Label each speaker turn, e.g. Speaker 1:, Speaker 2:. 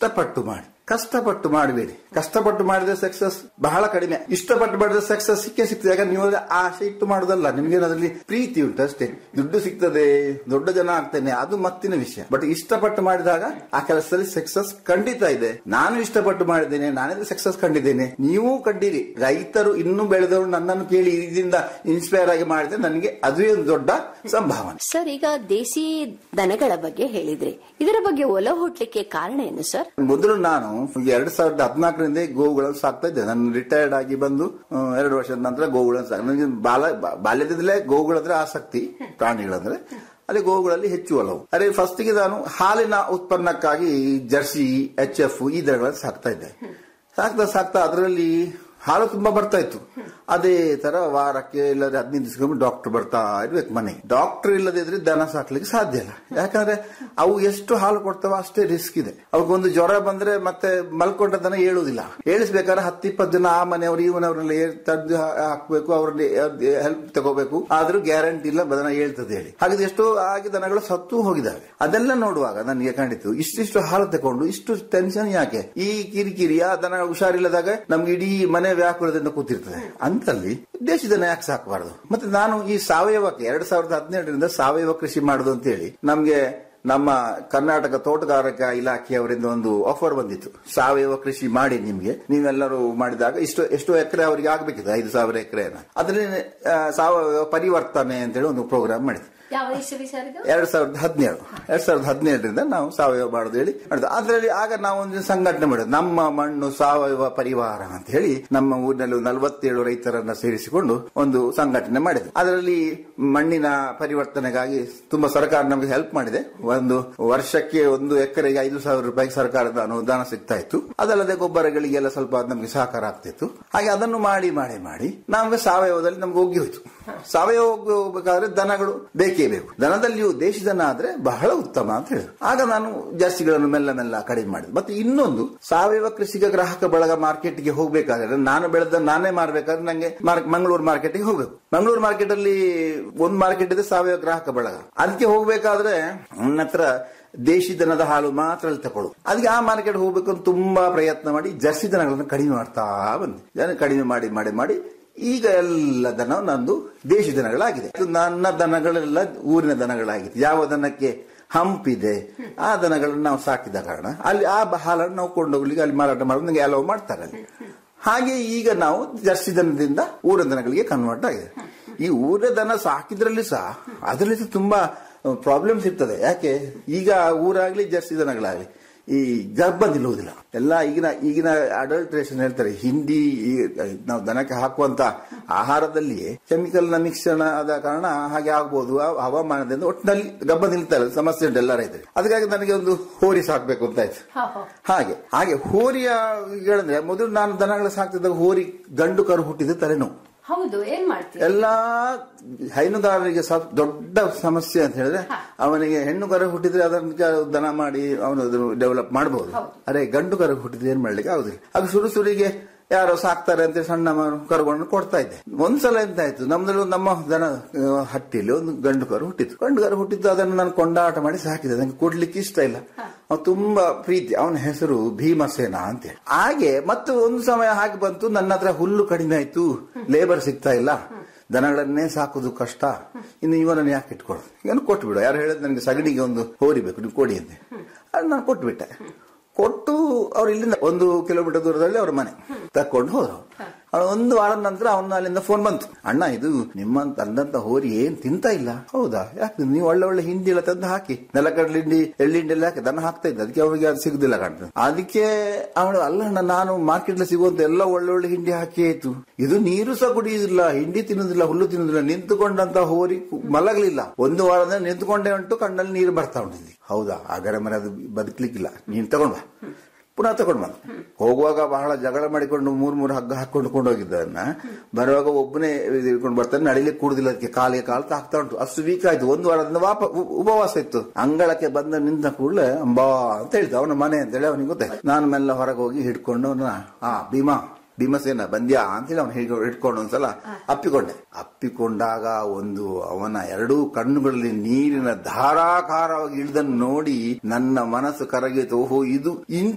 Speaker 1: ಇಷ್ಟಪಟ್ಟು ಮಾಡಿ ಕಷ್ಟಪಟ್ಟು ಮಾಡಬೇಡಿ ಕಷ್ಟಪಟ್ಟು ಮಾಡಿದ್ರೆ ಸಕ್ಸಸ್ ಬಹಳ ಕಡಿಮೆ ಇಷ್ಟಪಟ್ಟು ಮಾಡಿದ್ರೆ ಸಕ್ಸಸ್ ಸಿಕ್ಕೇ ಸಿಗ್ತದೆ ಯಾಕಂದ್ರೆ ನೀವು ಅದ್ರ ಆಸೆ ಇಟ್ಟು ಮಾಡೋದಲ್ಲ ನಿಮ್ಗೆ ಅದರಲ್ಲಿ ಪ್ರೀತಿ ಉಂಟು ಅಷ್ಟೇ ದುಡ್ಡು ಸಿಗ್ತದೆ ದೊಡ್ಡ ಜನ ಆಗ್ತೇನೆ ಅದು ಮತ್ತಿನ ವಿಷಯ ಬಟ್ ಇಷ್ಟಪಟ್ಟು ಮಾಡಿದಾಗ ಆ ಕೆಲಸದಲ್ಲಿ ಸಕ್ಸಸ್ ಖಂಡಿತ ಇದೆ ನಾನು ಇಷ್ಟಪಟ್ಟು ಮಾಡಿದ್ದೇನೆ ನಾನೇ ಸಕ್ಸಸ್ ಕಂಡಿದ್ದೇನೆ ನೀವು ಕಂಡಿರಿ ರೈತರು ಇನ್ನೂ ಬೆಳೆದವರು ನನ್ನನ್ನು ಕೇಳಿ ಇದರಿಂದ ಇನ್ಸ್ಪೈರ್ ಆಗಿ ಮಾಡಿದ್ರೆ ನನಗೆ ಅದುವೇ ಒಂದು ದೊಡ್ಡ ಸಂಭಾವನೆ
Speaker 2: ಸರ್ ಈಗ ದೇಸಿ ದನಗಳ ಬಗ್ಗೆ ಹೇಳಿದ್ರಿ ಇದರ ಬಗ್ಗೆ ಒಲ ಹುಟ್ಲಿಕ್ಕೆ ಕಾರಣ ಏನು ಸರ್
Speaker 1: ಮೊದಲು ನಾನು ಎರಡ್ ಸಾವಿರದ ಹದಿನಾಲ್ಕರಿಂದ ಗೋವುಗಳನ್ನು ಸಾಕ್ತಾ ಇದ್ದೆ ನಾನು ರಿಟೈರ್ಡ್ ಆಗಿ ಬಂದು ಆ, ಎರಡು ವರ್ಷದ ನಂತರ ಗೋವುಗಳನ್ನು ಸಾಕ್ ನನಗೆ ಬಾಲ ಬಾ- ಬಾಲ್ಯದಿಂದಲೇ ಗೋವುಗಳಂದ್ರೆ ಆಸಕ್ತಿ ಪ್ರಾಣಿಗಳಂದ್ರೆ ಅಲ್ಲಿ ಗೋವುಗಳಲ್ಲಿ ಹೆಚ್ಚು ಒಲವು ಅದೇ ಫಸ್ಟ್ಗೆ ನಾನು ಹಾಲಿನ ಉತ್ಪನ್ನಕ್ಕಾಗಿ ಜರ್ಸಿ ಎಚ್ ಎಫ್ ಈ ದನಗಳನ್ನು ಸಾಕ್ತಾ ಇದ್ದೆ ಸಾಕ್ತಾ ಸಾಕ್ತಾ ಅದರಲ್ಲಿ ಹಾಲು ತುಂಬಾ ಬರ್ತಾ ಇತ್ತು ಅದೇ ತರ ವಾರಕ್ಕೆ ಇಲ್ಲದ್ರೆ ಹದಿನೈದು ದಿವಸಕ್ಕೊಮ್ಮೆ ಡಾಕ್ಟರ್ ಬರ್ತಾ ಇರ್ಬೇಕು ಮನೆಗೆ ಡಾಕ್ಟರ್ ಇಲ್ಲದಿದ್ರೆ ದನ ಸಾಕ್ಲಿಕ್ಕೆ ಸಾಧ್ಯ ಇಲ್ಲ ಯಾಕಂದ್ರೆ ಅವು ಎಷ್ಟು ಹಾಲು ಕೊಡ್ತಾವ ಅಷ್ಟೇ ರಿಸ್ಕ್ ಇದೆ ಒಂದು ಜ್ವರ ಬಂದ್ರೆ ಮತ್ತೆ ಮಲ್ಕೊಂಡ ದನ ಹೇಳುವುದಿಲ್ಲ ಹೇಳಿಸ್ಬೇಕಾದ್ರೆ ಹತ್ತಿಪ್ಪತ್ತು ಜನ ಆ ಮನೆಯವರು ಈ ಮನೆಯವರೆಲ್ಲ ತದ್ದು ಹಾಕ್ಬೇಕು ಅವ್ರನ್ನ ಹೆಲ್ಪ್ ತಗೋಬೇಕು ಆದ್ರೂ ಗ್ಯಾರಂಟಿ ಇಲ್ಲ ದನ ಹೇಳ್ತದೆ ಹೇಳಿ ಹಾಗೆ ಎಷ್ಟೋ ಆಗಿ ದನಗಳು ಸತ್ತು ಹೋಗಿದ್ದಾವೆ ಅದೆಲ್ಲ ನೋಡುವಾಗ ನನಗೆ ಕಂಡಿತು ಇಷ್ಟಿಷ್ಟು ಹಾಲು ತಗೊಂಡು ಇಷ್ಟು ಟೆನ್ಷನ್ ಯಾಕೆ ಈ ಕಿರಿಕಿರಿ ಆ ದನ ಹುಷಾರಿಲ್ಲದಾಗ ನಮ್ಗೆ ಇಡೀ ಮನೆ ವ್ಯಾಕುಲದಿಂದ ಕೂತಿರ್ತದೆ ಅಂತಲ್ಲಿ ದೇಶದನ್ನ ಯಾಕೆ ಸಾಕಬಾರದು ಮತ್ತೆ ನಾನು ಈ ಸಾವಯವಕ್ಕೆ ಎರಡ್ ಸಾವಿರದ ಹದಿನೇಳರಿಂದ ಸಾವಯವ ಕೃಷಿ ಮಾಡುದು ಅಂತ ಹೇಳಿ ನಮ್ಗೆ ನಮ್ಮ ಕರ್ನಾಟಕ ತೋಟಗಾರಿಕಾ ಇಲಾಖೆಯವರಿಂದ ಒಂದು ಆಫರ್ ಬಂದಿತ್ತು ಸಾವಯವ ಕೃಷಿ ಮಾಡಿ ನಿಮ್ಗೆ ನೀವೆಲ್ಲರೂ ಮಾಡಿದಾಗ ಇಷ್ಟು ಎಷ್ಟು ಎಕರೆ ಅವರಿಗೆ ಆಗ್ಬೇಕಿತ್ತು ಐದು ಸಾವಿರ ಎಕರೆನ ಅದರಲ್ಲಿ ಆ, ಸಾವಯವ ಪರಿವರ್ತನೆ ಅಂತೇಳಿ ಒಂದು ಪ್ರೋಗ್ರಾಮ್ ಮಾಡಿದ್ವಿ
Speaker 2: ಯಾವ ಇಸವಿ ಸರ್ ಇದು
Speaker 1: ಎರಡ್ ಸಾವಿರದ ಹದಿನೇಳು ಎರಡ್ ಸಾವಿರದ ಹದಿನೇಳರಿಂದ ನಾವು ಸಾವಯವ ಮಾಡೋದು ಹೇಳಿ ಮಾಡಿದ್ವಿ ಅದರಲ್ಲಿ ಆಗ ನಾವು ಒಂದು ಸಂಘಟನೆ ಮಾಡಿದ್ವಿ ನಮ್ಮ ಮಣ್ಣು ಸಾವಯವ ಪರಿವಾರ ಅಂತ ಹೇಳಿ ನಮ್ಮ ಊರಿನಲ್ಲಿ ಒಂದು ನಲವತ್ತೇಳು ರೈತರನ್ನ ಸೇರಿಸಿಕೊಂಡು ಒಂದು ಸಂಘಟನೆ ಮಾಡಿದ್ವಿ ಅದರಲ್ಲಿ ಮಣ್ಣಿನ ಪರಿವರ್ತನೆಗಾಗಿ ತುಂಬಾ ಸರ್ಕಾರ ನಮಗೆ ಹೆಲ್ಪ್ ಮಾಡಿದೆ ಒಂದು ವರ್ಷಕ್ಕೆ ಒಂದು ಎಕರೆಗೆ ಐದು ಸಾವಿರ ರೂಪಾಯಿ ಸರ್ಕಾರದ ಅನುದಾನ ಸಿಗ್ತಾ ಇತ್ತು ಅದಲ್ಲದೆ ಗೊಬ್ಬರಗಳಿಗೆಲ್ಲ ಸ್ವಲ್ಪ ನಮಗೆ ಸಹಕಾರ ಆಗ್ತಿತ್ತು ಹಾಗೆ ಅದನ್ನು ಮಾಡಿ ಮಾಡಿ ಮಾಡಿ ನಮಗೆ ಸಾವಯವದಲ್ಲಿ ನಮ್ಗೆ ಹೋಗಿ ಹೋಯ್ತು ಸಾವಯವ ಹೋಗಿ ಹೋಗ್ಬೇಕಾದ್ರೆ ದನಗಳು ಬೇಕೇ ಬೇಕು ದನದಲ್ಲಿಯೂ ದೇಶಿ ದನ ಆದ್ರೆ ಬಹಳ ಉತ್ತಮ ಅಂತ ಹೇಳಿದ್ರು ಆಗ ನಾನು ಜಾಸ್ತಿಗಳನ್ನು ಮೆಲ್ಲ ಮೆಲ್ಲ ಕಡಿಮೆ ಮಾಡಿದೆ ಮತ್ತೆ ಇನ್ನೊಂದು ಸಾವಯವ ಕೃಷಿಗೆ ಗ್ರಾಹಕ ಬಳಗ ಮಾರ್ಕೆಟ್ಗೆ ಹೋಗ್ಬೇಕಾದ್ರೆ ನಾನು ಬೆಳೆದ ನಾನೇ ಮಾರ್ಬೇಕಾದ್ರೆ ನಂಗೆ ಮಂಗಳೂರು ಮಾರ್ಕೆಟ್ಗೆ ಹೋಗ್ಬೇಕು ಮಂಗಳೂರು ಮಾರ್ಕೆಟ್ ಅಲ್ಲಿ ಒಂದು ಮಾರ್ಕೆಟ್ ಇದೆ ಸಾವಯವ ಗ್ರಾಹಕ ಬಳಗ ಅದಕ್ಕೆ ಹೋಗ್ಬೇಕಾದ್ರೆ ನನ್ನ ಹತ್ರ ದೇಶಿ ದನದ ಹಾಲು ಮಾತ್ರ ಅಲ್ಲಿ ತಗೊಳ್ಳು ಅದಕ್ಕೆ ಆ ಮಾರ್ಕೆಟ್ ಹೋಗ್ಬೇಕು ಅಂತ ತುಂಬಾ ಪ್ರಯತ್ನ ಮಾಡಿ ಜರ್ಸಿ ದನಗಳನ್ನು ಕಡಿಮೆ ಮಾಡ್ತಾ ಬಂದೆ ಇದನ್ನು ಕಡಿಮೆ ಮಾಡಿ ಮಾಡಿ ಮಾಡಿ ಈಗ ಎಲ್ಲ ದನ ನಂದು ದೇಶಿ ದನಗಳಾಗಿದೆ ಇದು ನನ್ನ ದನಗಳೆಲ್ಲ ಊರಿನ ದನಗಳಾಗಿದೆ ಯಾವ ದನಕ್ಕೆ ಹಂಪಿದೆ ಆ ದನಗಳನ್ನು ನಾವು ಸಾಕಿದ ಕಾರಣ ಅಲ್ಲಿ ಆ ಬ- ಹಾಲನ್ನು ನಾವು ಕೊಂಡೋಗ್ಲಿಕ್ಕೆ ಅಲ್ಲಿ ಮಾರಾಟ ಮಾಡೋದು ನಂಗೆ ಅಲೋ ಮಾಡ್ತಾರೆ ಅಲ್ಲಿ ಹಾಗೆ ಈಗ ನಾವು ಜರ್ಸಿ ದನದಿಂದ ಊರಿನ ದನಗಳಿಗೆ ಕನ್ವರ್ಟ್ ಆಗಿದೆ ಈ ಊರಿನ ದನ ಸಾಕಿದ್ರಲ್ಲಿ ಸಹ ಅದರಲ್ಲಿ ಸಹ ತುಂಬಾ ಪ್ರಾಬ್ಲಮ್ಸ್ ಇರ್ತದೆ ಯಾಕೆ ಈಗ ಊರಾಗ್ಲಿ ಜರ್ಸಿ ದನಗಳಾಗ್ಲಿ ಈ ಗರ್ಭ ನಿಲ್ಲುವುದಿಲ್ಲ ಎಲ್ಲ ಈಗಿನ ಈಗಿನ ಅಡಲ್ಟ್ರೇಷನ್ ಹೇಳ್ತಾರೆ ಹಿಂದಿ ಈ ನಾವು ದನಕ್ಕೆ ಹಾಕುವಂತ ಆಹಾರದಲ್ಲಿಯೇ ಕೆಮಿಕಲ್ ನ ಮಿಶ್ರಣ ಆದ ಕಾರಣ ಹಾಗೆ ಆಗ್ಬೋದು ಆ ಹವಾಮಾನದಿಂದ ಒಟ್ಟಿನಲ್ಲಿ ಗರ್ಭ ನಿಲ್ತಾರೆ ಸಮಸ್ಯೆ ಉಂಟು ಎಲ್ಲ ರೈತರಿಗೆ ಅದಕ್ಕಾಗಿ ನನಗೆ ಒಂದು ಹೋರಿ ಸಾಕ್ಬೇಕು ಅಂತ ಆಯ್ತು ಹಾಗೆ ಹಾಗೆ ಹೋರಿಯ ಹೇಳಿದ್ರೆ ಮೊದಲು ನಾನು ದನಗಳ ಸಾಕ್ತಿದ್ದಾಗ ಹೋರಿ ಗಂಡು ಕರು ಹುಟ್ಟಿದ ತಲೆನೋವು
Speaker 2: ಹೌದು ಏನ್ ಮಾಡ್ತೀವಿ
Speaker 1: ಎಲ್ಲಾ ಹೈನುಗಾರರಿಗೆ ಸ್ವಲ್ಪ ದೊಡ್ಡ ಸಮಸ್ಯೆ ಅಂತ ಹೇಳಿದ್ರೆ ಅವನಿಗೆ ಹೆಣ್ಣು ಕರ ಹುಟ್ಟಿದ್ರೆ ಅದನ್ನ ದನ ಮಾಡಿ ಅವನು ಅದನ್ನು ಡೆವಲಪ್ ಮಾಡಬಹುದು ಅರೆ ಗಂಡು ಕರ ಹುಟ್ಟಿದ್ರೆ ಏನ್ ಮಾಡ್ಲಿಕ್ಕೆ ಆಗುದಿಲ್ಲ ಅದು ಸುರು ಸುರಿಗೆ ಯಾರೋ ಸಾಕ್ತಾರೆ ಅಂತ ಸಣ್ಣ ಮ- ಕರುಗಳನ್ನು ಕೊಡ್ತಾ ಇದ್ದೆ ಒಂದ್ಸಲ ಎಂತ ಆಯ್ತು ನಮ್ದ್ರಲ್ಲಿ ಒಂದು ನಮ್ಮ ದನ ಆ, ಹಟ್ಟಿಯಲ್ಲಿ ಒಂದು ಗಂಡು ಕರು ಹುಟ್ಟಿತ್ತು ಗಂಡು ಕರು ಹುಟ್ಟಿದ್ದು ಅದನ್ನು ನಾನು ಕೊಂಡಾಟ ಮಾಡಿ ಸಾಕಿದೆ ನಂಗೆ ಕೊಡ್ಲಿಕ್ಕೆ ಇಷ್ಟ ಇಲ್ಲ ಅವ್ನು ತುಂಬಾ ಪ್ರೀತಿ ಅವನ ಹೆಸರು ಭೀಮಸೇನ ಅಂತೇಳಿ ಹಾಗೆ ಮತ್ತು ಒಂದು ಸಮಯ ಹಾಗೆ ಬಂತು ನನ್ನ ಹತ್ರ ಹುಲ್ಲು ಕಡಿಮೆ ಆಯ್ತು ಲೇಬರ್ ಸಿಗ್ತಾ ಇಲ್ಲ ದನಗಳನ್ನೇ ಸಾಕುದು ಕಷ್ಟ ಇನ್ನು ಇವನನ್ನು ಯಾಕೆ ಇಟ್ಕೊಳ್ಳೋದು ಇವನು ಕೊಟ್ಬಿಡು ಯಾರು ಹೇಳಿದ್ ನನಗೆ ಸಗಣಿಗೆ ಒಂದು ಹೋರಿಬೇಕು ನೀವು ಕೊಡಿ ಅಂತೆ ಅದು ನಾನು ಕೊಟ್ಬಿಟ್ಟೆ ಕೊಟ್ಟು ಅವ್ರು ಇಲ್ಲಿಂದ ಒಂದು ಕಿಲೋಮೀಟರ್ ದೂರದಲ್ಲಿ ಅವ್ರ ಮನೆ ತಕೊಂಡು ಹೋದ್ರು ಅವ್ರು ಒಂದು ವಾರದ ನಂತರ ಅವನ ಅಲ್ಲಿಂದ ಫೋನ್ ಬಂತು ಅಣ್ಣ ಇದು ನಿಮ್ಮ ತಂದಂತ ಹೋರಿ ಏನ್ ತಿಂತಾ ಇಲ್ಲ ಹೌದಾ ಯಾಕೆ ನೀವು ಒಳ್ಳೆ ಒಳ್ಳೆ ಹಿಂಡಿ ಎಲ್ಲ ತಂದು ಹಾಕಿ ನೆಲಕಡಲೆ ಹಿಂಡಿ ಎಳ್ಳಿಂಡಿ ಎಲ್ಲ ಹಾಕಿ ದನ ಹಾಕ್ತಾ ಇದ್ದ ಅದಕ್ಕೆ ಅವರಿಗೆ ಅದು ಸಿಗುದಿಲ್ಲ ಕಾಣ್ತದೆ ಅದಕ್ಕೆ ಅವಳು ಅಲ್ಲ ಅಣ್ಣ ನಾನು ಮಾರ್ಕೆಟ್ ಸಿಗುವಂತ ಎಲ್ಲ ಒಳ್ಳೆ ಒಳ್ಳೆ ಹಿಂಡಿ ಹಾಕಿ ಆಯ್ತು ಇದು ನೀರು ಸಹ ಕುಡಿಯುವುದಿಲ್ಲ ಹಿಂಡಿ ತಿನ್ನುದಿಲ್ಲ ಹುಲ್ಲು ತಿನ್ನುದಿಲ್ಲ ನಿಂತುಕೊಂಡಂತ ಹೋರಿ ಕು- ಮಲಗಲಿಲ್ಲ ಒಂದು ವಾರದಿಂದ ನಿಂತುಕೊಂಡೇ ಉಂಟು ಕಣ್ಣಲ್ಲಿ ನೀರು ಬರ್ತಾ ಉಂಟಿದ್ವಿ ಹೌದಾ ಹಾಗಾದ್ರೆ ಮನೆ ಅದು ಬದುಕಲಿಕ್ಕಿಲ್ಲ ನೀನ್ ತಗೊಂಡ್ ಬಾ ಪುನಃ ತಗೊಂಡ್ ಬಂದ ಹೋಗುವಾಗ ಬಹಳ ಜಗಳ ಮಾಡಿಕೊಂಡು ಮೂರ್ ಮೂರು ಹಗ್ಗ ಹಾಕೊಂಡು ಕೊಂಡೋಗಿದ್ದನ್ನ ಬರುವಾಗ ಒಬ್ಬನೇ ಇಟ್ಕೊಂಡು ಬರ್ತಾನೆ ನಡಿಲಿಕ್ಕೆ ಕೂಡುದಿಲ್ಲ ಅದಕ್ಕೆ ಕಾಲಿಗೆ ಕಾಲು ತಾಕ್ತಾ ಉಂಟು ಅಷ್ಟು ವೀಕ್ ಆಯ್ತು ಒಂದು ವಾರದಿಂದ ವಾಪ ಉ- ಉಪವಾಸ ಇತ್ತು ಅಂಗಳಕ್ಕೆ ಬಂದ ನಿಂತ ಕೂಡಲೇ ಅಂಬಾ ಅಂತ ಹೇಳಿದ ಅವನ ಮನೆ ಅಂತ ಹೇಳಿ ಅವನಿಗೆ ಗೊತ್ತಾಯ್ತು ನಾನು ಮೆಲ್ಲ ಹೊರಗೆ ಹೋಗಿ ಹಿಡ್ಕೊಂಡು ಅವನ ಆ ಭೀಮಾ ಭೀಮಸೇನ ಬಂದ್ಯಾ ಅಂತೇಳಿ ಅವನು ಹಿಡ್ಕೊಂಡು ಹಿಡ್ಕೊಂಡು ಒಂದ್ಸಲ ಅಪ್ಪಿಕೊಂಡೆ ಅಪ್ಪಿಕೊಂಡಾಗ ಒಂದು ಅವನ ಎರಡೂ ಕಣ್ಣುಗಳಲ್ಲಿ ನೀರಿನ ಧಾರಾಕಾರವಾಗಿ ಇಳಿದನ್ನು ನೋಡಿ ನನ್ನ ಮನಸ್ಸು ಕರಗಿತು ಓಹೋ ಇದು